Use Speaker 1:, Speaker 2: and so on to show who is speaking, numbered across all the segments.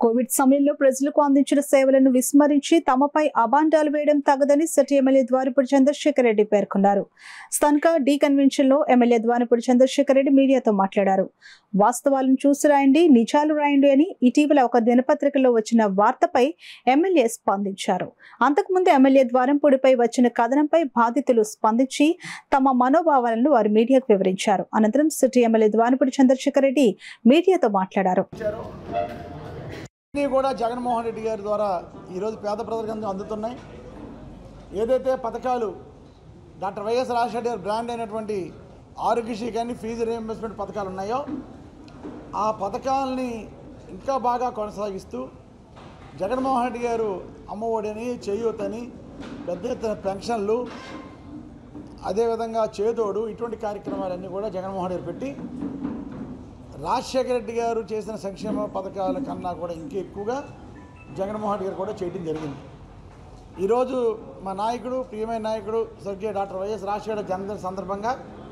Speaker 1: Covid సమయంలో ప్రజలకు అందించిన సేవలను విస్మరించి తమపై అబాండాలు వేయడం తగదని సిటీ ఎమ్మెల్యే ద్వారపూడి చంద్రశేఖర్ రెడ్డి పేర్కొన్నారు స్థానిక డి కన్వెన్షన్ లో ఎమ్మెల్యే ద్వారపూడి చంద్రశేఖర్ రెడ్డి మీడియాతో మాట్లాడారు వాస్తవాలను చూసి రాయండి నిజాలు రాయండి అని ఇటీవల ఒక దినపత్రికలో వచ్చిన వార్తపై ఎమ్మెల్యే స్పందించారు అంతకుముందు ఎమ్మెల్యే ద్వారంపూడిపై వచ్చిన కథనంపై బాధితులు స్పందించి తమ మనోభావాలను వారు మీడియాకు వివరించారు అనంతరం సిటీ ఎమ్మెల్యే ద్వారపూడి చంద్రశేఖర్ రెడ్డి మీడియాతో మాట్లాడారు
Speaker 2: ఇచ్చారు ఇవన్నీ కూడా జగన్మోహన్ రెడ్డి గారి ద్వారా ఈరోజు పేద ప్రజలకు అందుతున్నాయి ఏదైతే పథకాలు డాక్టర్ వైఎస్ రాజశేఖర్ గారి బ్రాండ్ అయినటువంటి ఆరోగ్యశ్రీ కానీ ఫీజు రీఎంబర్స్మెంట్ పథకాలు ఉన్నాయో ఆ పథకాలని ఇంకా బాగా కొనసాగిస్తూ జగన్మోహన్ రెడ్డి గారు అమ్మఒడిని చేయూతని పెద్ద ఎత్తున పెన్షన్లు అదేవిధంగా చేదోడు ఇటువంటి కార్యక్రమాలన్నీ కూడా జగన్మోహన్ రెడ్డి పెట్టి రాజశేఖర రెడ్డి గారు చేసిన సంక్షేమ పథకాల కన్నా కూడా ఇంకా ఎక్కువగా జగన్మోహన్ రెడ్డి గారు కూడా చేయడం జరిగింది ఈరోజు మా నాయకుడు ప్రియమైన నాయకుడు స్వర్గీయ డాక్టర్ వైఎస్ రాజశేఖర జన్మదిన సందర్భంగా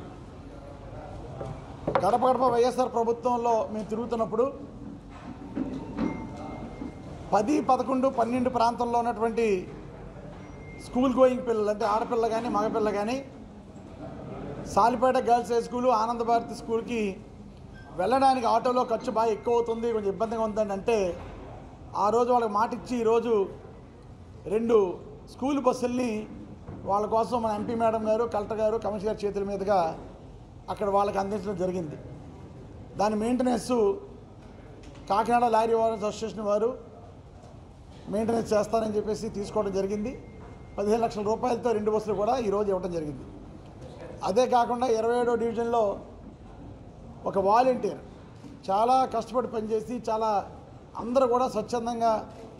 Speaker 2: గడప గడప వైఎస్ఆర్ ప్రభుత్వంలో మేము తిరుగుతున్నప్పుడు పది పదకొండు పన్నెండు ప్రాంతంలో ఉన్నటువంటి స్కూల్ గోయింగ్ పిల్లలు అంటే ఆడపిల్ల కానీ మగపిల్ల కానీ సాలిపేట గర్ల్స్ హై స్కూలు ఆనంద భారతి స్కూల్కి వెళ్ళడానికి ఆటోలో ఖర్చు బాగా ఎక్కువ అవుతుంది కొంచెం ఇబ్బందిగా ఉందని అంటే ఆ రోజు వాళ్ళకి మాట ఇచ్చి ఈరోజు రెండు స్కూల్ బస్సుల్ని వాళ్ళ కోసం మన ఎంపీ మేడం గారు కలెక్టర్ గారు కమిషనర్ గారి చేతుల మీదుగా అక్కడ వాళ్ళకి అందించడం జరిగింది దాని maintenance Kakinada lorry owners association వారు మెయింటెనెన్స్ చేస్తారని చెప్పేసి తీసుకోవడం జరిగింది పదిహేను లక్షల రూపాయలతో రెండు బస్సులు కూడా ఈరోజు ఇవ్వడం జరిగింది అదే కాకుండా ఇరవై ఏడో డివిజన్లో ఒక వాలంటీర్ చాలా కష్టపడి పనిచేసి చాలా అందరూ కూడా స్వచ్ఛందంగా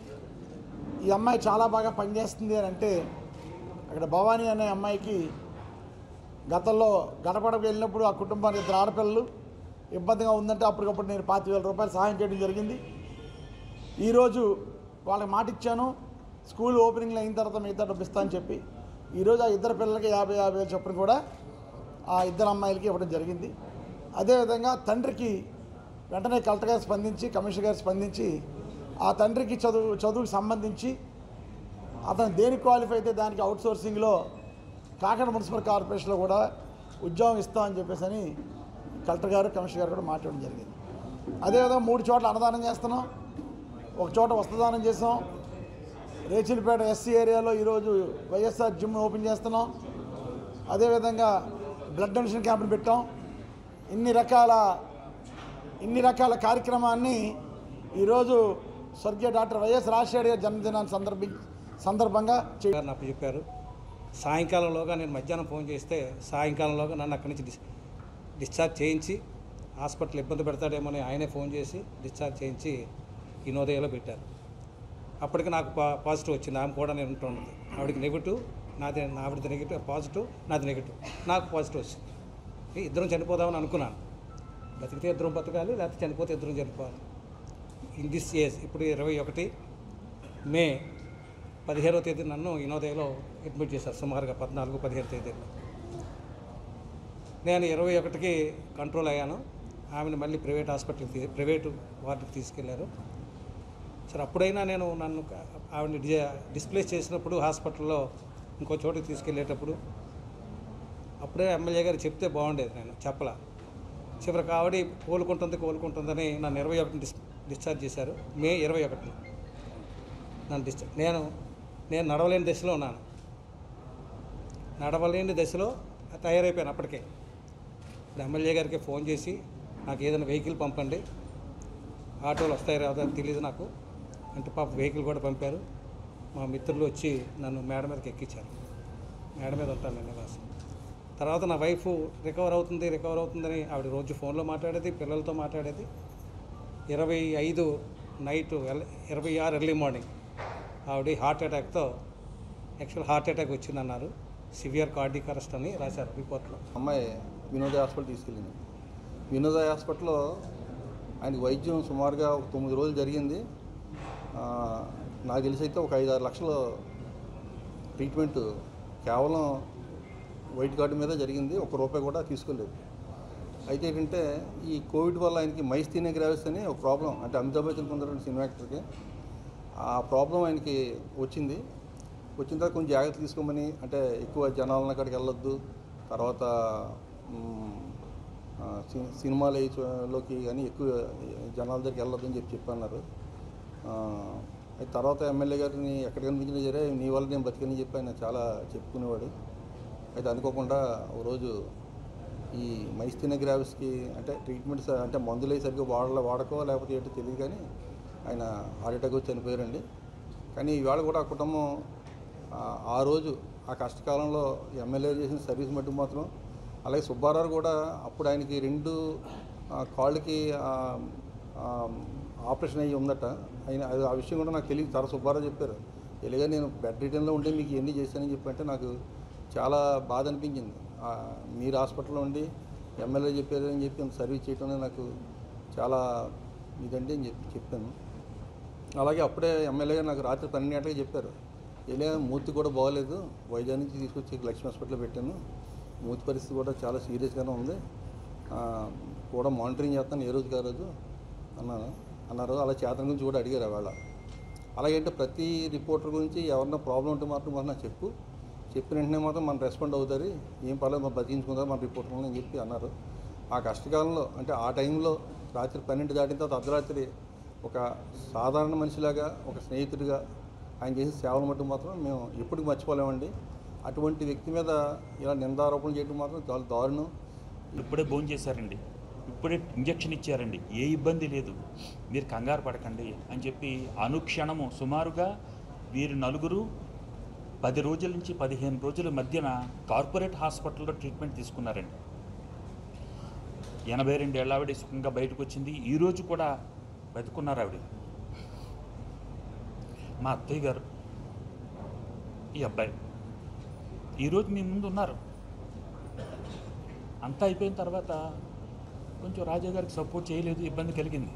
Speaker 2: ఈ అమ్మాయి చాలా బాగా పనిచేస్తుంది అని అంటే అక్కడ భవానీ అనే అమ్మాయికి గతంలో గడపడకు వెళ్ళినప్పుడు ఆ కుటుంబానికి ఇద్దరు ఆడపిల్లలు ఇబ్బందిగా ఉందంటే అప్పటికప్పుడు నేను పాతి వేల రూపాయలు సహాయం చేయడం జరిగింది ఈరోజు వాళ్ళకి మాట ఇచ్చాను స్కూల్ ఓపెనింగ్లో అయిన తర్వాత మిగతా డబ్బు ఇస్తా అని చెప్పి ఈరోజు ఆ ఇద్దరు పిల్లలకి యాభై యాభై వేలు చొప్పున కూడా ఆ ఇద్దరు అమ్మాయిలకి ఇవ్వడం జరిగింది అదేవిధంగా తండ్రికి వెంటనే కలెక్టర్ గారు స్పందించి కమిషనర్ గారు స్పందించి ఆ తండ్రికి చదువు చదువుకు సంబంధించి అతను దేనికి క్వాలిఫై అయితే దానికి అవుట్ సోర్సింగ్లో కాకినాడ మున్సిపల్ కార్పొరేషన్లో కూడా ఉద్యోగం ఇస్తామని చెప్పేసి అని కలెక్టర్ గారు కమిషనర్ గారు కూడా మాట్లాడడం జరిగింది అదేవిధంగా మూడు చోట్ల అన్నదానం చేస్తున్నాం ఒక చోట వస్త్రదానం చేసాం రేచిల్పేట ఎస్సీ ఏరియాలో ఈరోజు వైఎస్ఆర్ జిమ్ ఓపెన్ చేస్తున్నాం అదేవిధంగా బ్లడ్ డొనేషన్ క్యాంపులు పెట్టాం ఇన్ని రకాల ఇన్ని రకాల కార్యక్రమాన్ని ఈరోజు స్వర్గీయ డాక్టర్ వైఎస్ రాజశేఖర్ గారి జన్మదినాన్ని సందర్భి సందర్భంగా చే
Speaker 3: గారు నాకు చెప్పారు సాయంకాలంలోగా నేను మధ్యాహ్నం ఫోన్ చేస్తే సాయంకాలంలోగా నన్ను అక్కడి నుంచి డిస్ డిశ్చార్జ్ చేయించి హాస్పిటల్ ఇబ్బంది పెడతాడేమని ఆయనే ఫోన్ చేసి డిశ్చార్జ్ చేయించి వినోదయలో పెట్టారు అప్పటికి నాకు పా పాజిటివ్ వచ్చింది ఆమె కూడా నేను ఉంటున్నది ఆవిడకి నెగిటివ్ నాది ఆవిడది నెగిటివ్ పాజిటివ్ నాది నెగిటివ్ నాకు పాజిటివ్ వచ్చింది ఏ, ఇద్దరం చనిపోదామని అనుకున్నాను బతికితే ఇద్దరం బతకాలి లేకపోతే చనిపోతే ఇద్దరం చనిపోవాలి ఇన్ దిస్ ఏజ్ ఇప్పుడు ఇరవై ఒకటి మే పదిహేనవ తేదీ నన్ను వినోదయలో అడ్మిట్ చేశారు సుమారుగా పద్నాలుగు పదిహేను తేదీలో నేను ఇరవై ఒకటికి కంట్రోల్ అయ్యాను ఆమెను మళ్ళీ ప్రైవేట్ హాస్పిటల్కి తీ- ప్రైవేటు వార్డుకి తీసుకెళ్లారు సరే అప్పుడైనా నేను నన్ను క- ఆవిడని డి డిస్ప్లేస్ చేసినప్పుడు హాస్పిటల్లో ఇంకో చోటుకి తీసుకెళ్ళేటప్పుడు అప్పుడే ఎమ్మెల్యే గారు చెప్తే బాగుండేది నేను చెప్పలా చివరికి ఆవిడ కోలుకుంటుంది కోలుకుంటుందని నన్ను ఇరవై ఒకటి డిస్ డిశ్చార్జ్ చేశారు మే ఇరవై ఒకటిన నన్ను డిశ్చార్జ్ నేను నేను నడవలేని దశలో ఉన్నాను నడవలేని దశలో తయారైపోయాను అప్పటికే ఇప్పుడు ఎమ్మెల్యే గారికి ఫోన్ చేసి నాకు ఏదైనా వెహికల్ పంపండి ఆటోలు వస్తాయి రాదో తెలియదు నాకు అంటే పాప వెహికల్ కూడా పంపారు మా మిత్రులు వచ్చి నన్ను మేడ మీదకి ఎక్కించారు మేడ మీద ఉంటాను నేను నివాసం తర్వాత నా వైఫ్ రికవర్ అవుతుంది రికవర్ అవుతుందని ఆవిడ రోజు ఫోన్లో మాట్లాడేది పిల్లలతో మాట్లాడేది ఇరవై ఐదు నైట్ ఎల్- ఇరవై ఆరు ఎర్లీ మార్నింగ్ ఆవిడ హార్ట్ అటాక్తో యాక్చువల్ హార్ట్ అటాక్ వచ్చిందన్నారు సివియర్ కార్డిక్ అరెస్ట్ అని రాశారు రిపోర్ట్లో
Speaker 4: అమ్మాయి వినోదయ హాస్పిటల్ తీసుకెళ్ళింది వినోదయ హాస్పిటల్లో ఆయనకి వైద్యం సుమారుగా ఒక తొమ్మిది రోజులు జరిగింది ఆ, నాకు తెలిసి అయితే ఒక ఐదు ఆరు లక్షల ట్రీట్మెంట్ కేవలం వైట్ కార్డు మీద జరిగింది ఒక రూపాయి కూడా తీసుకోలేదు అయితే ఏంటంటే ఈ కోవిడ్ వల్ల ఆయనకి మైస్థీనియా గ్రావిస్ అని ఒక ప్రాబ్లం అంటే అమితాబ్ బచ్చన్ పొందినటువంటి సినిమా యాక్టర్కి ఆ ప్రాబ్లం ఆయనకి వచ్చింది వచ్చిన తర్వాత కొంచెం జాగ్రత్త తీసుకోమని అంటే ఎక్కువ జనాలను అక్కడికి వెళ్ళొద్దు తర్వాత మ్, ఆ, సి- సినిమాలు అయి చూ- లోకి కానీ ఎక్కువ జనాల దగ్గరికి వెళ్ళొద్దు అని చెప్పి చెప్పన్నారు ఆ, అయితే తర్వాత ఎమ్మెల్యే గారిని ఎక్కడ కనిపించినా సరే నీ వల్ల నేను బతికని చెప్పి ఆయన చాలా చెప్పుకునేవాడు అయితే అనుకోకుండా ఓ రోజు ఈ మైస్థిన గ్రావిస్కి అంటే ట్రీట్మెంట్స్ అంటే మందులు అయి సరిగ్గా వాడలే వాడకో లేకపోతే ఏంటో తెలియదు కానీ ఆయన హార్ట్ అటాక్ వచ్చి చనిపోయారండి కానీ ఇవాళ కూడా ఆ కుటుంబం ఆ- ఆ రోజు ఆ కష్టకాలంలో ఎమ్మెల్యే చేసిన సర్వీస్ మట్టుకు మాత్రం అలాగే సుబ్బారావు కూడా అప్పుడు ఆయనకి రెండు ఆ, కాళ్ళకి ఆ, ఆ, ఆపరేషన్ అయ్యి ఉందట ఆయన అది ఆ విషయం కూడా నాకు తెలియదు తర్వాత సుబ్బారావు చెప్పారు తెలియగా నేను బెడ్ రిటర్న్లో ఉండి మీకు ఎన్ని చేశానని చెప్పంటే నాకు చాలా బాధ అనిపించింది ఆ, మీరు హాస్పిటల్లో ఉండి ఎమ్మెల్యే చెప్పారు అని చెప్పి అంత సర్వీస్ చేయడం అనేది నాకు చాలా ఇదండి అని చెప్పి చెప్పాను అలాగే అప్పుడే ఎమ్మెల్యే గారు నాకు రాత్రి పన్నెండు గంటలకు చెప్పారు ఇలా మూర్తి కూడా బాగోలేదు వైజాగ్ నుంచి తీసుకొచ్చి లక్ష్మీ హాస్పిటల్లో పెట్టాను మూర్తి పరిస్థితి కూడా చాలా సీరియస్గానే ఉంది ఆ, కూడా మానిటరింగ్ చేస్తాను ఏ రోజుకి ఆ రోజు అన్నాను అన్నారు అలా చేతన గురించి కూడా అడిగారు వాళ్ళ అలాగంటే ప్రతి రిపోర్టర్ గురించి ఎవరన్నా ప్రాబ్లం ఉంటే మాత్రం మాత్రం నాకు చెప్పు చెప్పిన వెంటనే మాత్రం మనం రెస్పాండ్ అవుతారు ఏం పర్లేదు మనం బతికించుకుంటారు మన రిపోర్టర్లు అని చెప్పి అన్నారు ఆ కష్టకాలంలో అంటే ఆ టైంలో రాత్రి పన్నెండు దాటిన తర్వాత అర్ధరాత్రి ఒక సాధారణ మనిషిలాగా ఒక స్నేహితుడిగా ఆయన చేసిన సేవలు మట్టు మాత్రం మేము ఎప్పటికీ మర్చిపోలేమండి అటువంటి వ్యక్తి మీద ఇలా నిందారోపణలు చేయడం మాత్రం చాలా దారుణం
Speaker 5: ఇప్పుడే భోజనం చేశారండి ఇప్పుడే ఇంజక్షన్ ఇచ్చారండి ఏ ఇబ్బంది లేదు మీరు కంగారు పడకండి అని చెప్పి అనుక్షణము సుమారుగా వీరు నలుగురు పది రోజుల నుంచి పదిహేను రోజుల మధ్యన కార్పొరేట్ హాస్పిటల్లో ట్రీట్మెంట్ తీసుకున్నారండి ఎనభై రెండు ఏళ్ళ ఆవిడ సుఖంగా బయటకు వచ్చింది ఈరోజు కూడా బతుకున్నారు ఆవిడ మా అత్తయ్య గారు ఈ అబ్బాయి ఈరోజు మీ ముందు ఉన్నారు అంతా అయిపోయిన తర్వాత కొంచెం రాజా గారికి సపోర్ట్ చేయలేదు ఇబ్బంది కలిగింది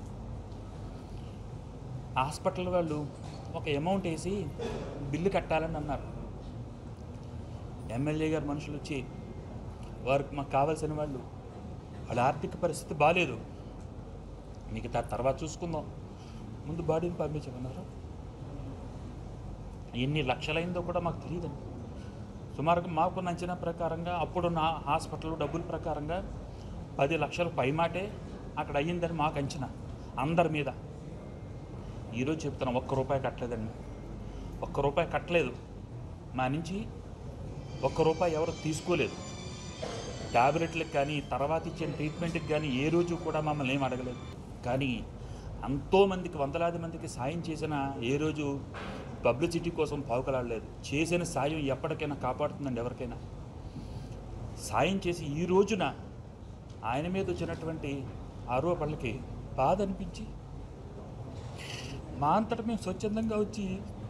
Speaker 5: హాస్పిటల్ వాళ్ళు ఒక అమౌంట్ వేసి బిల్లు కట్టాలని అన్నారు ఎమ్మెల్యే గారు మనుషులు వచ్చి వారికి మాకు కావాల్సిన వాళ్ళు వాళ్ళ ఆర్థిక పరిస్థితి బాగాలేదు మిగతా తర్వాత చూసుకుందాం ముందు బాడీని పంపించమన్నారు ఎన్ని లక్షలైందో కూడా మాకు తెలియదండి సుమారుగా మాకు అంచనా ప్రకారంగా అప్పుడు నా హాస్పిటల్ డబ్బుల ప్రకారంగా పది లక్షల పైమాటే అక్కడ అయ్యిందని మాకు అంచనా అందరి మీద ఈరోజు చెప్తున్నాం ఒక్క రూపాయి కట్టలేదండి ఒక్క రూపాయి కట్టలేదు మా నుంచి ఒక్క రూపాయి ఎవరు తీసుకోలేదు ట్యాబ్లెట్లకు కానీ తర్వాత ఇచ్చిన ట్రీట్మెంట్కి కానీ ఏ రోజు కూడా మమ్మల్ని ఏం అడగలేదు కానీ ఎంతోమందికి వందలాది మందికి సాయం చేసిన ఏ రోజు పబ్లిసిటీ కోసం పావుకలాడలేదు చేసిన సాయం ఎప్పటికైనా కాపాడుతుందండి ఎవరికైనా సాయం చేసి ఈ రోజున ఆయన మీద వచ్చినటువంటి ఆరోపణలకి బాధ అనిపించి మా అంతటా మేము స్వచ్ఛందంగా వచ్చి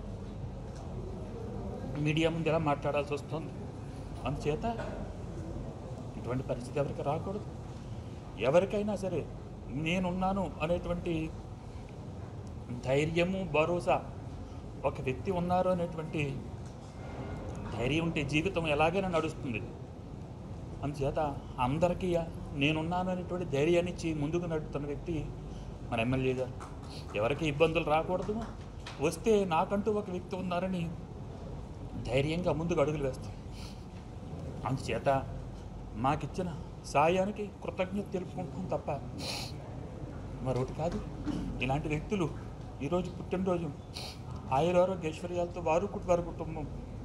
Speaker 5: మీడియా ముందు ఎలా మాట్లాడాల్సి వస్తుంది అందుచేత ఇటువంటి పరిస్థితి ఎవరికి రాకూడదు ఎవరికైనా సరే నేనున్నాను అనేటువంటి ధైర్యము భరోసా ఒక వ్యక్తి ఉన్నారు అనేటువంటి ధైర్యం ఉంటే జీవితం ఎలాగైనా నడుస్తుంది అందుచేత అందరికీ నేనున్నాను అనేటువంటి ధైర్యాన్ని ఇచ్చి ముందుకు నడుపుతున్న వ్యక్తి మన ఎమ్మెల్యే గారు ఎవరికి ఇబ్బందులు రాకూడదు వస్తే నాకంటూ ఒక వ్యక్తి ఉన్నారని ధైర్యంగా ముందుకు అడుగులు వేస్తాం అందుచేత మాకిచ్చిన సాయానికి కృతజ్ఞత తెలుపుకుంటాం తప్ప మరొకటి కాదు ఇలాంటి వ్యక్తులు ఈరోజు పుట్టినరోజు ఆయురారోగ్య ఐశ్వర్యాలతో వారు కుట్- వారి కుటుంబం